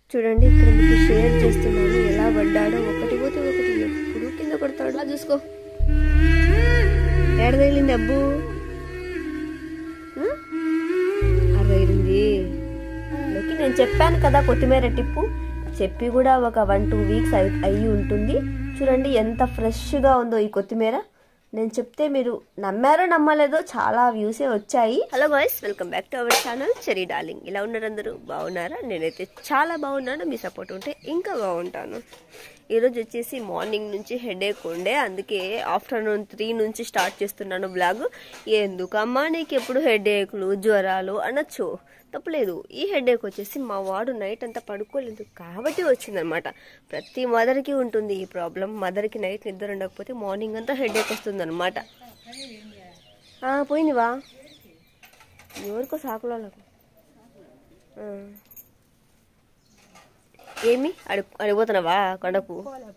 చూడండి ఇక్కడ మీకు షేర్ చేస్తున్నాను ఎలా పడ్డాడో ఒకటి పోతే ఒకటి ఎప్పుడు కింద కొడతాడు అలా చూసుకో ఏడ తగిలింది అబ్బు ఉం? అరవైంది లోకి నేను చెప్పాను కదా కొత్తిమీర టిప్పు చెప్పి కూడా ఒక వన్ టూ వీక్స్ అయి అయ్యి ఉంటుంది చూడండి ఎంత ఫ్రెష్గా ఉందో ఈ కొత్తిమీర నేను చెప్తే మీరు నమ్మారో నమ్మలేదో చాలా వ్యూసే వచ్చాయి hello boys welcome back to our channel Cherry darling ఇలా ఉన్నారు అందరూ బాగున్నారా నేనైతే చాలా బాగున్నాను మీ సపోర్ట్ ఉంటే ఇంకా బాగుంటాను ఈరోజు వచ్చేసి మార్నింగ్ నుంచి హెడేక్ ఉండే అందుకే ఆఫ్టర్నూన్ త్రీ నుంచి స్టార్ట్ చేస్తున్నాను బ్లాగ్ ఎందుకమ్మా నీకు ఎప్పుడు హెడేక్లు జ్వరాలు అనొచ్చు తప్పలేదు ఈ హెడేక్ వచ్చేసి మా వాడు నైట్ అంతా పడుకోలేదు కాబట్టి వచ్చిందనమాట ప్రతి మదర్కి ఉంటుంది ఈ ప్రాబ్లం మదర్కి నైట్ నిద్ర ఉండకపోతే మార్నింగ్ అంతా హెడేక్ వస్తుందన్నమాట ఆ, పోయిందివా ఎవరికో సాకులకు ఏమి అడి అడిగిపోతున్నావా కొండకు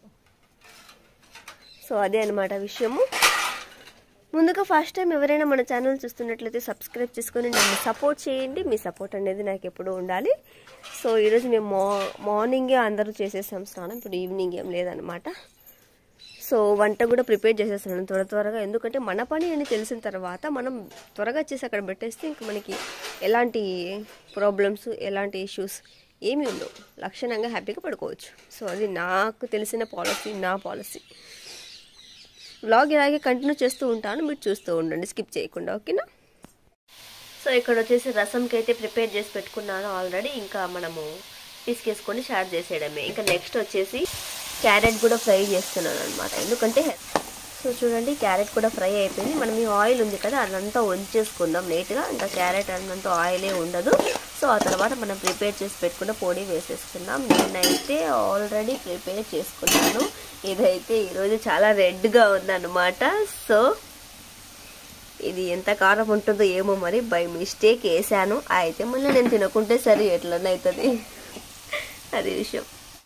సో అదే అనమాట విషయము ముందుగా ఫస్ట్ టైం ఎవరైనా మన ఛానల్ చూస్తున్నట్లయితే సబ్స్క్రైబ్ చేసుకొని నన్ను సపోర్ట్ చేయండి మీ సపోర్ట్ అనేది నాకు ఎప్పుడూ ఉండాలి సో ఈరోజు మేము మా మార్నింగే అందరూ చేసేసాం స్నానం ఇప్పుడు ఈవినింగ్ ఏం లేదనమాట సో వంట కూడా ప్రిపేర్ చేసేస్తున్నాను త్వర త్వరగా ఎందుకంటే మన పని అని తెలిసిన తర్వాత మనం త్వరగా చేసి అక్కడ పెట్టేస్తే ఇంక మనకి ఎలాంటి ప్రాబ్లమ్స్ ఎలాంటి ఇష్యూస్ ఏమీ ఉండవు లక్షణంగా హ్యాపీగా పడుకోవచ్చు సో అది నాకు తెలిసిన పాలసీ నా పాలసీ వ్లాగ్ ఇలాగే కంటిన్యూ చేస్తూ ఉంటాను మీరు చూస్తూ ఉండండి స్కిప్ చేయకుండా ఓకేనా సో ఇక్కడ వచ్చేసి రసంకి అయితే ప్రిపేర్ చేసి పెట్టుకున్నాను ఆల్రెడీ ఇంకా మనము పిసికేసుకొని షార్ చేసేయడమే ఇంకా నెక్స్ట్ వచ్చేసి క్యారెట్ కూడా ఫ్రై చేస్తున్నాను అనమాట ఎందుకంటే సో చూడండి క్యారెట్ కూడా ఫ్రై అయిపోయింది మనం ఈ ఆయిల్ ఉంది కదా అదంతా వంచేసుకుందాం నీట్గా ఇంకా క్యారెట్ అన్నంత ఆయిలే ఉండదు సో ఆ తర్వాత మనం ప్రిపేర్ చేసి పెట్టుకున్న పొడి వేసేసుకుందాం నేనైతే ఆల్రెడీ ప్రిపేర్ చేసుకున్నాను ఇదైతే ఈరోజు చాలా రెడ్గా ఉందన్నమాట సో ఇది ఎంత కారం ఉంటుందో ఏమో మరి బై మిస్టేక్ వేసాను అయితే మళ్ళీ నేను తినకుంటే సరే ఎట్లనే అవుతుంది అది విషయం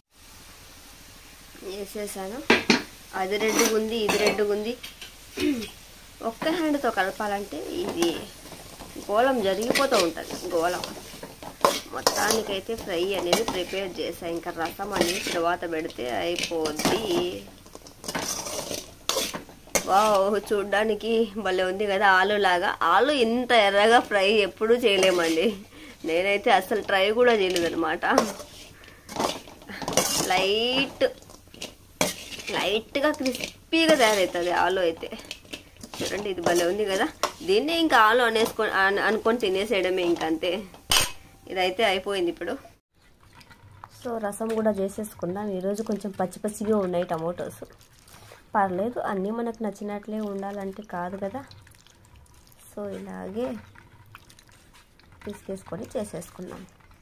వేసేసాను అది రెడ్డుగా ఉంది ఇది రెడ్డుగా ఉంది ఒక్క హ్యాండ్తో కలపాలంటే ఇది గోళం జరిగిపోతూ ఉంటుంది గోళం మొత్తానికైతే ఫ్రై అనేది ప్రిపేర్ చేసా ఇంకా రసం అనేది తర్వాత పెడితే అయిపోద్ది వావ్ చూడ్డానికి భలే ఉంది కదా ఆలు లాగా ఆలు ఇంత ఎర్రగా ఫ్రై ఎప్పుడూ చేయలేమండి నేనైతే అసలు ట్రై కూడా చేయలేదన్నమాట లైట్ లైట్గా క్రిస్పీగా తయారవుతుంది ఆలు అయితే చూడండి ఇది భలే ఉంది కదా దీన్నే ఇంకా ఆలు అనేసుకో అన్- అనుకొని తినేసేయడమే ఇంకంతే ఇదైతే అయిపోయింది ఇప్పుడు సో రసం కూడా చేసేసుకుందాం ఈరోజు కొంచెం పచ్చి పచ్చిగా ఉన్నాయి టమోటోస్ పర్లేదు అన్నీ మనకు నచ్చినట్లే ఉండాలంటే కాదు కదా సో ఇలాగే తీసుకేసుకొని చేసేసుకుందాం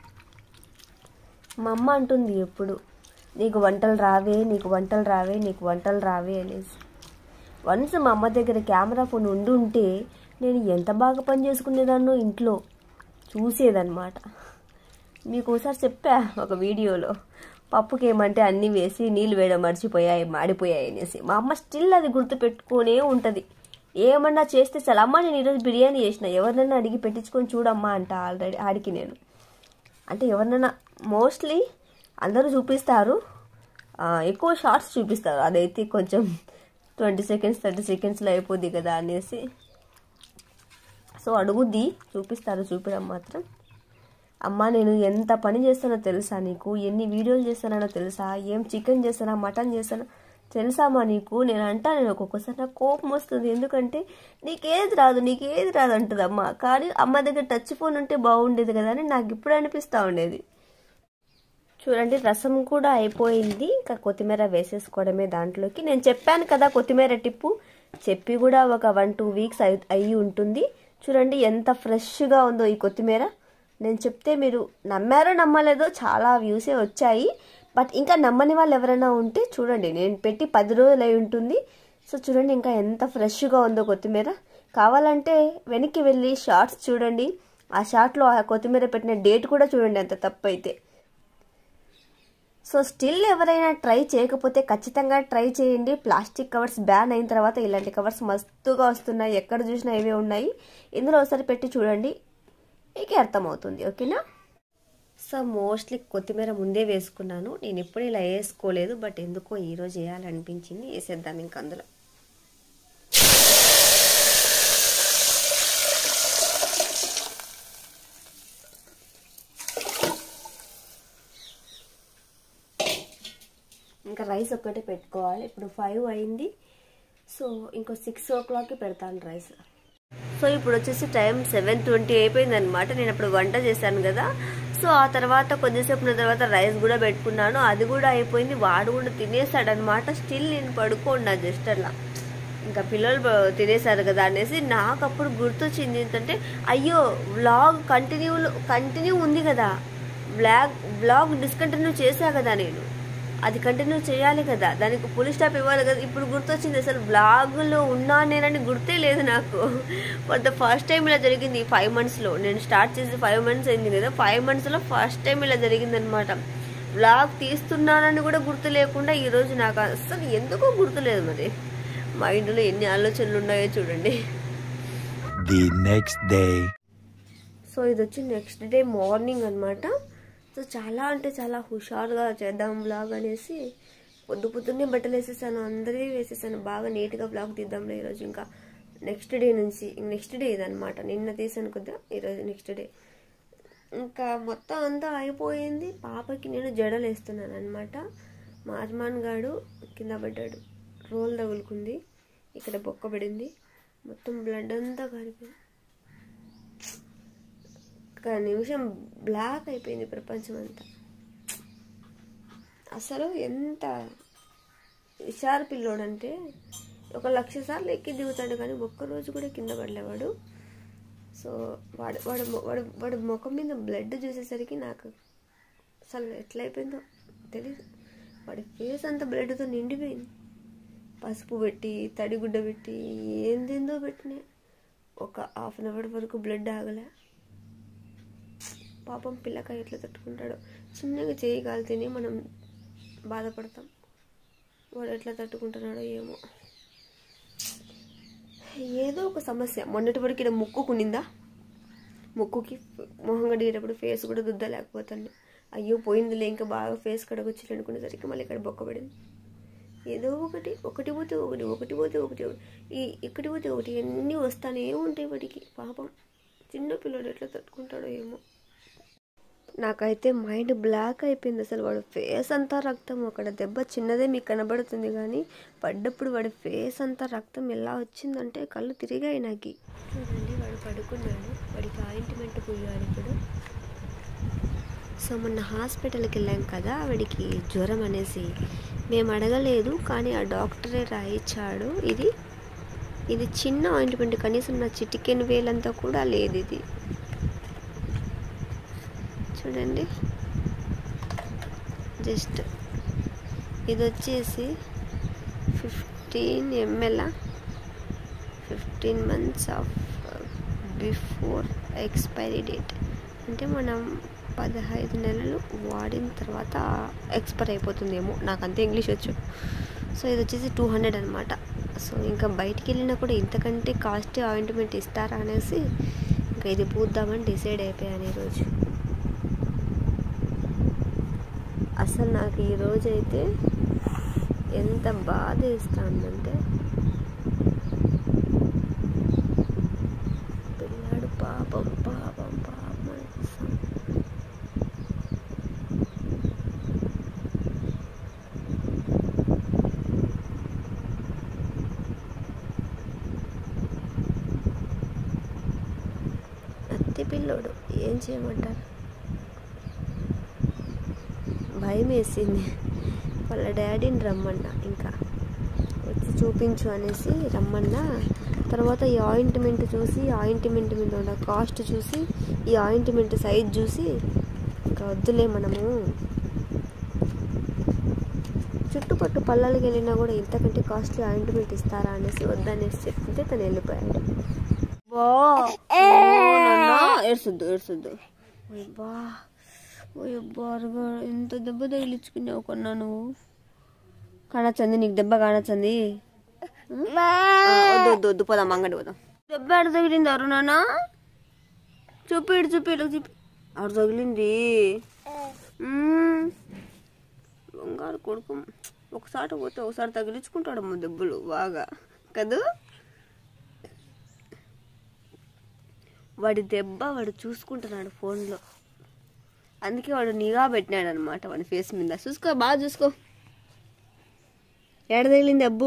మా అమ్మ అంటుంది ఎప్పుడు నీకు వంటలు రావే నీకు వంటలు రావే నీకు వంటలు రావే అనేసి వన్స్ మా అమ్మ దగ్గర కెమెరా ఫోన్ ఉండి ఉంటే నేను ఎంత బాగా పని చేసుకునేదాన్నో ఇంట్లో చూసేదన్నమాట మీకు ఒకసారి చెప్పా ఒక వీడియోలో పప్పుకి ఏమంటే అన్నీ వేసి నీళ్ళు వేయడం మర్చిపోయాయి మాడిపోయాయి అనేసి మా అమ్మ స్టిల్ అది గుర్తు పెట్టుకునే ఉంటుంది ఏమన్నా చేస్తే చాలా అమ్మ నేను ఈరోజు బిర్యానీ చేసిన ఎవరినైనా అడిగి పెట్టించుకొని చూడమ్మా అంట ఆల్రెడీ ఆడికి నేను అంటే ఎవరినైనా మోస్ట్లీ అందరూ చూపిస్తారు ఆ, ఎక్కువ షార్ట్స్ చూపిస్తారు అదైతే కొంచెం ట్వంటీ సెకండ్స్ థర్టీ సెకండ్స్లో అయిపోద్ది కదా అనేసి సో అడుగుద్ది చూపిస్తారు చూపించడం మాత్రం అమ్మ నేను ఎంత పని చేస్తానో తెలుసా నీకు ఎన్ని వీడియోలు చేస్తానో తెలుసా ఏం చికెన్ చేస్తానా మటన్ చేస్తానా తెలుసామా నీకు నేను అంటా నేను ఒక్కొక్కసారి నాకు కోపం వస్తుంది ఎందుకంటే నీకేది రాదు నీకేది రాదు అంటుంది అమ్మ కానీ అమ్మ దగ్గర టచ్ ఫోన్ ఉంటే బాగుండేది కదా అని నాకు ఇప్పుడు అనిపిస్తూ ఉండేది చూడండి రసం కూడా అయిపోయింది ఇంకా కొత్తిమీర వేసేసుకోవడమే దాంట్లోకి నేను చెప్పాను కదా కొత్తిమీర టిప్పు చెప్పి కూడా ఒక వన్ టూ వీక్స్ అయి అయ్యి ఉంటుంది చూడండి ఎంత ఫ్రెష్గా ఉందో ఈ కొత్తిమీర నేను చెప్తే మీరు నమ్మారో నమ్మలేదో చాలా వ్యూసే వచ్చాయి బట్ ఇంకా నమ్మని వాళ్ళు ఎవరైనా ఉంటే చూడండి నేను పెట్టి పది రోజులు అయి ఉంటుంది సో చూడండి ఇంకా ఎంత ఫ్రెష్గా ఉందో కొత్తిమీర కావాలంటే వెనక్కి వెళ్ళి షార్ట్స్ చూడండి ఆ షార్ట్లో ఆ కొత్తిమీర పెట్టిన డేట్ కూడా చూడండి అంత తప్పు అయితే సో స్టిల్ ఎవరైనా ట్రై చేయకపోతే ఖచ్చితంగా ట్రై చేయండి ప్లాస్టిక్ కవర్స్ బ్యాన్ అయిన తర్వాత ఇలాంటి కవర్స్ మస్తుగా వస్తున్నాయి ఎక్కడ చూసినా ఇవే ఉన్నాయి ఇందులో ఒకసారి పెట్టి చూడండి మీకే అర్థమవుతుంది ఓకేనా సో మోస్ట్లీ కొత్తిమీర ముందే వేసుకున్నాను నేను ఎప్పుడు ఇలా వేసుకోలేదు బట్ ఎందుకో ఈరోజు వేయాలనిపించింది వేసేద్దాం ఇంక అందులో ఇంకా రైస్ ఒక్కటే పెట్టుకోవాలి ఇప్పుడు ఫైవ్ అయింది సో ఇంకో సిక్స్ ఓ క్లాక్కి పెడతాను రైస్ సో ఇప్పుడు వచ్చేసి టైం సెవెన్ ట్వంటీ అయిపోయింది అనమాట నేను అప్పుడు వంట చేశాను కదా సో ఆ తర్వాత కొద్దిసేపు ఉన్న తర్వాత రైస్ కూడా పెట్టుకున్నాను అది కూడా అయిపోయింది వాడు కూడా తినేసాడు అనమాట స్టిల్ నేను పడుకోండా జస్ట్ అలా ఇంకా పిల్లలు బ- తినేసారు కదా అనేసి నాకు అప్పుడు గుర్తొచ్చింది ఏంటంటే అయ్యో వ్లాగ్ కంటిన్యూ కంటిన్యూ ఉంది కదా బ్లాగ్ బ్లాగ్ డిస్కంటిన్యూ చేశా కదా నేను అది కంటిన్యూ చేయాలి కదా దానికి ఫుల్ స్టాప్ ఇవ్వాలి కదా ఇప్పుడు గుర్తొచ్చింది అసలు బ్లాగ్లో ఉన్నా నేనని గుర్తే లేదు నాకు ఫర్ ద ఫస్ట్ టైం ఇలా జరిగింది ఈ ఫైవ్ మంత్స్లో నేను స్టార్ట్ చేసి ఫైవ్ మంత్స్ అయింది కదా ఫైవ్ మంత్స్లో ఫస్ట్ టైం ఇలా జరిగింది అనమాట బ్లాగ్ తీస్తున్నానని కూడా గుర్తు లేకుండా ఈరోజు నాకు అసలు ఎందుకో గుర్తులేదు మరి మైండ్లో ఎన్ని ఆలోచనలు ఉన్నాయో చూడండి The next day. సో ఇది వచ్చి నెక్స్ట్ డే మార్నింగ్ అనమాట సో చాలా అంటే చాలా హుషారుగా చేద్దాం బ్లాగ్ అనేసి పొద్దు పొద్దున్నే బట్టలు వేసేసాను అందరివి వేసేసాను బాగా నీట్గా బ్లాగ్ తీద్దాంలే ఈరోజు ఇంకా నెక్స్ట్ డే నుంచి నెక్స్ట్ డే ఇదనమాట నిన్న తీసాను కొద్దిగా ఈరోజు నెక్స్ట్ డే ఇంకా మొత్తం అంతా అయిపోయింది పాపకి నేను జడలు వేస్తున్నాను అనమాట మా అర్మాన్ గాడు కింద పడ్డాడు రోల్ తగులుకుంది ఇక్కడ బొక్క పడింది మొత్తం బ్లడ్ అంతా కారిపోయింది ఒక నిమిషం బ్లాక్ అయిపోయింది ప్రపంచం అంతా అసలు ఎంత హుషారు పిల్లోడంటే ఒక లక్ష సార్లు ఎక్కి దిగుతాడు కానీ ఒక్కరోజు కూడా కింద పడలేవాడు సో వాడు వాడు మొ- వాడు వాడు ముఖం మీద బ్లడ్ చూసేసరికి నాకు అసలు ఎట్లా అయిపోయిందో తెలీదు వాడి ఫేస్ అంతా బ్లడ్తో నిండిపోయింది పసుపు పెట్టి తడిగుడ్డ పెట్టి ఏందేందో పెట్టినాయి ఒక హాఫ్ అన్ అవర్ వరకు బ్లడ్ ఆగలే పాపం పిల్లకాయ ఎట్లా తట్టుకుంటాడో చిన్నగా చేయి కాలితేనే మనం బాధపడతాం వాడు ఎట్లా తట్టుకుంటున్నాడో ఏమో ఏదో ఒక సమస్య మొన్నటి వరకు ఇక్కడ ముక్కు కునిందా ముక్కుకి మొహం కడిగేటప్పుడు ఫేస్ కూడా దుద్ద లేకపోతాను అయ్యో పోయిందిలే ఇంకా బాగా ఫేస్ కడగొచ్చి అనుకునేసరికి మళ్ళీ ఇక్కడ బొక్క పడింది ఏదో ఒకటి ఒకటి పోతే ఒకటి ఒకటి పోతే ఒకటి ఈ ఇక్కడి పోతే ఒకటి అన్నీ వస్తానే ఉంటాయి వాటికి పాపం చిన్న పిల్లడు ఎట్లా తట్టుకుంటాడో ఏమో నాకైతే మైండ్ బ్లాక్ అయిపోయింది అసలు వాడు ఫేస్ అంతా రక్తం అక్కడ దెబ్బ చిన్నదే మీకు కనబడుతుంది కానీ పడ్డప్పుడు వాడి ఫేస్ అంతా రక్తం ఎలా వచ్చిందంటే కళ్ళు తిరిగాయి నాకు చూడండి వాడు పడుకున్నాడు వాడికి ఆయింట్మెంట్ పోయాడు ఇప్పుడు సో మొన్న హాస్పిటల్కి వెళ్ళాం కదా వాడికి జ్వరం అనేసి మేము అడగలేదు కానీ ఆ డాక్టరే రాయిచ్చాడు ఇది ఇది చిన్న ఆయింట్మెంట్ కనీసం నా చిటికెన్ వేలంతా కూడా లేదు ఇది చూడండి జస్ట్ ఇది వచ్చేసి fifteen ML fifteen months of before expiry date అంటే మనం పదహైదు నెలలు వాడిన తర్వాత ఎక్స్పైర్ అయిపోతుందేమో నాకు అంతే ఇంగ్లీష్ వచ్చు సో ఇది వచ్చేసి టూ హండ్రెడ్ అనమాట సో ఇంకా బయటికి వెళ్ళినా కూడా ఇంతకంటే కాస్ట్ ఆయింట్మెంట్ ఇస్తారా అనేసి ఇంకా ఇది పూద్దామని డిసైడ్ అయిపోయాను ఈరోజు అసలు నాకు ఈరోజు అయితే ఎంత బాధ ఇస్తుందంటే పిల్లాడు పాపం పాపం పాపం అనిపిస్తుంది. అత్తి పిల్లోడు ఏం చేయమంటారు భయం వేసింది వాళ్ళ డాడీని రమ్మన్నా ఇంకా వచ్చి చూపించు అనేసి రమ్మన్నా తర్వాత ఈ ఆయింట్మెంట్ చూసి ఆయింట్మెంట్ మీద ఉన్న కాస్ట్ చూసి ఈ ఆయింట్మెంట్ సైజ్ చూసి ఇంకా వద్దులే మనము చుట్టుపట్టు పళ్ళకి వెళ్ళినా కూడా ఇంతకంటే కాస్ట్లీ ఆయింట్మెంట్ ఇస్తారా అనేసి వద్దనేసి చెప్తే తను వెళ్ళిపోయాడు బా ఏడ్సొద్దు ఏడ్సొద్దు బా బారుగా ఎంత దెబ్బ తగిలించుకున్నావు కొన్నా నువ్వు కానొచ్చింది నీకు దెబ్బ కానొచ్చింది వద్దు వద్దు వద్దు పోదాం అంగడి పోదాం దెబ్బ ఆడ తగిలింది అరుణానా చూపిడు చూపిడు చూపి ఆడ తగిలింది మ్మ్. బంగారు కొడుకు ఒకసారి పోతే ఒకసారి తగిలించుకుంటాడు అమ్మ దెబ్బలు బాగా కదూ వాడి దెబ్బ వాడు చూసుకుంటున్నాడు ఫోన్లో అందుకే వాడు నిఘా పెట్టినాడు అనమాట వాడి ఫేస్ మీద చూసుకో బాగా చూసుకో ఏడ తగిలింది అబ్బు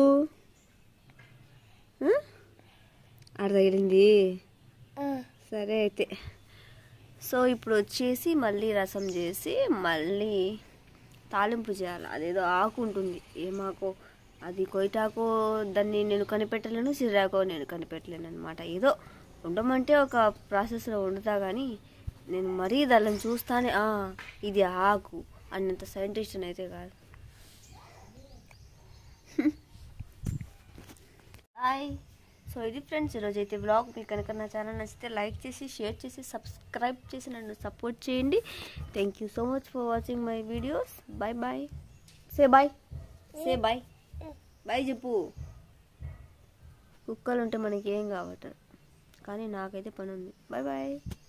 ఆ? ఆడ తగిలింది సరే అయితే సో ఇప్పుడు వచ్చేసి మళ్ళీ రసం చేసి మళ్ళీ తాలింపు చేయాలి అదేదో ఆకు ఉంటుంది ఏమాకో అది కొయిటాకో దాన్ని నేను కనిపెట్టలేను సిరాకో నేను కనిపెట్టలేను అనమాట ఏదో ఉండమంటే ఒక ప్రాసెస్లో వండుతా కానీ నేను మరీ దాన్ని చూస్తానే "ఆ, ఇది ఆకు అన్నంత సైంటిస్ట్ అయితే కాదు హాయ్ సో ఇది ఫ్రెండ్స్ ఈరోజు అయితే బ్లాగ్ మీకు కనుక నా ఛానల్ నచ్చితే లైక్ చేసి షేర్ చేసి సబ్స్క్రైబ్ చేసి నన్ను సపోర్ట్ చేయండి thank you so much for watching my videos bye bye say bye say bye bye చెప్పు కుక్కలు ఉంటే మనకి ఏం కావట్లేదు కానీ నాకైతే పని ఉంది బాయ్ బాయ్